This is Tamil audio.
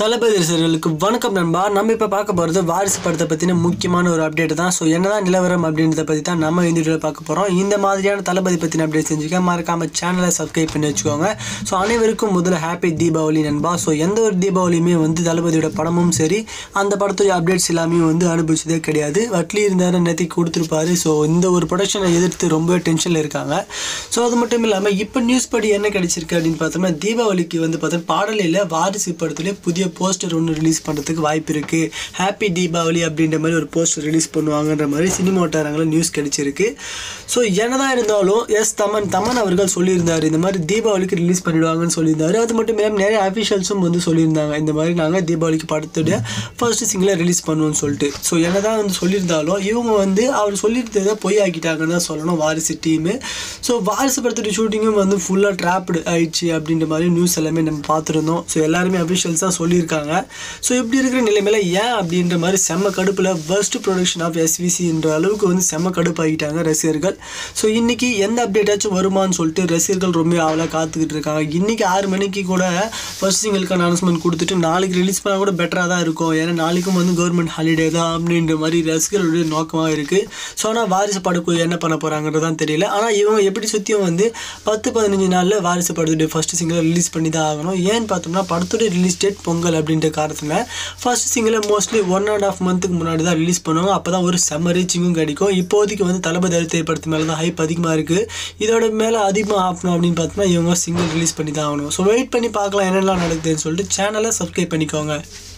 தளபதி ரசிகர்களுக்கு வணக்கம் நண்பா நம்ம இப்போ பார்க்க போகிறது வாரிசு படத்தை பற்றின முக்கியமான ஒரு அப்டேட் தான் ஸோ என்னதான் நிலவரம் அப்படின்றத பற்றி தான் நம்ம இந்த வீடியோவில் பார்க்க போகிறோம் இந்த மாதிரியான தளபதி பற்றின அப்டேட் செஞ்சுக்க மறக்காம சேனலை சப்ஸ்கிரைப் பண்ணி வச்சுக்கோங்க ஸோ அனைவருக்கும் முதல்ல ஹாப்பி தீபாவளி நண்பா ஸோ எந்த ஒரு தீபாவளியுமே வந்து தளபதியோட படமும் சரி அந்த படத்துடைய அப்டேட்ஸ் எல்லாமே வந்து அனுபவிச்சதே கிடையாது வட்லி இருந்தாரு நேற்று கொடுத்துருப்பாரு ஸோ இந்த ஒரு ப்ரொடக்ஷனை எதிர்த்து ரொம்ப டென்ஷனில் இருக்காங்க ஸோ அது மட்டும் இல்லாமல் இப்போ நியூஸ் படி என்ன கிடைச்சிருக்கு அப்படின்னு பார்த்தோம்னா தீபாவளிக்கு வந்து பார்த்தோன்னா பாடலில் வாரிசு படத்துல புதிய போஸ்டர் ஒன்று ரிலீஸ் பண்ணுறதுக்கு வாய்ப்பு இருக்குது ஹாப்பி தீபாவளி அப்படின்ற மாதிரி ஒரு போஸ்டர் ரிலீஸ் பண்ணுவாங்கன்ற மாதிரி சினிமா வட்டாரங்களில் நியூஸ் கிடைச்சிருக்கு ஸோ என்னதான் இருந்தாலும் எஸ் தமன் தமன் அவர்கள் சொல்லியிருந்தார் இந்த மாதிரி தீபாவளிக்கு ரிலீஸ் பண்ணிடுவாங்கன்னு சொல்லியிருந்தாரு அது மட்டும் இல்லாமல் நிறைய அஃபிஷியல்ஸும் வந்து சொல்லியிருந்தாங்க இந்த மாதிரி நாங்கள் தீபாவளிக்கு படத்துடைய ஃபர்ஸ்ட் சிங்கிளை ரிலீஸ் பண்ணுவோம்னு சொல்லிட்டு ஸோ என்னதான் வந்து சொல்லியிருந்தாலும் இவங்க வந்து அவர் சொல்லியிருந்ததை பொய் ஆக்கிட்டாங்கன்னு தான் சொல்லணும் வாரிசு டீமு ஸோ வாரிசு படத்துடைய ஷூட்டிங்கும் வந்து ஃபுல்லாக ட்ராப்டு ஆயிடுச்சு அப்படின்ற மாதிரி நியூஸ் எல்லாமே நம்ம பார்த்துருந்தோம் ஸோ எல்லாருமே அஃபிஷியல்ஸ் தான் சொல்லியிருக்காங்க ஸோ இப்படி இருக்கிற நிலைமையில ஏன் அப்படின்ற மாதிரி செம்ம கடுப்பில் ஃபர்ஸ்ட் ப்ரொடக்ஷன் ஆஃப் எஸ்விசின்ற அளவுக்கு வந்து செம்ம கடுப்பாகிட்டாங்க ரசிகர்கள் ஸோ இன்னைக்கு எந்த அப்டேட்டாச்சும் வருமான்னு சொல்லிட்டு ரசிகர்கள் ரொம்ப ஆவலாக காத்துக்கிட்டு இருக்காங்க இன்னைக்கு ஆறு மணிக்கு கூட ஃபர்ஸ்ட் சிங்கிளுக்கான அனௌன்ஸ்மெண்ட் கொடுத்துட்டு நாளைக்கு ரிலீஸ் பண்ணால் கூட பெட்டராக தான் இருக்கும் ஏன்னா நாளைக்கும் வந்து கவர்மெண்ட் ஹாலிடே தான் அப்படின்ற மாதிரி ரசிகர்களுடைய நோக்கமாக இருக்குது ஸோ ஆனால் வாரிசு படக்குழு என்ன பண்ண போகிறாங்கிறது தான் தெரியல ஆனால் இவங்க எப்படி சுற்றியும் வந்து பத்து பதினஞ்சு நாளில் வாரிசு படத்துடைய ஃபர்ஸ்ட் சிங்கிளை ரிலீஸ் பண்ணி தான் ஆகணும் ஏன்னு பார்த்தோம்னா படத்துடைய ரிலீஸ் டேட் பொங்கல் அப்படின்ற காரணத்தில் ஃபர்ஸ்ட் சிங்கிளை மோஸ்ட்லி ஒன் அண்ட் ஆஃப் மந்த்துக்கு முன்னாடி தான் ரிலீஸ் பண்ணுவாங்க அப்போ தான் ஒரு செம்ம ரீச்சிங்கும் கிடைக்கும் இப்போதைக்கு வந்து தளபதி அறுத்தை படத்து மேலே தான் ஹைப் அதிகமாக இருக்குது இதோட மேலே அதிகமாக ஆகணும் அப்படின்னு பார்த்தோம்னா இவங்க சிங்கிள் ரிலீஸ் பண்ணி தான் ஆகணும் ஸோ வெயிட் பண்ணி பார்க்கலாம் என்னெல்லாம் நடக்குதுன்னு சொல்லிட்டு சேனலை சப்ஸ்கிரைப் பண்ணிக்கோங்க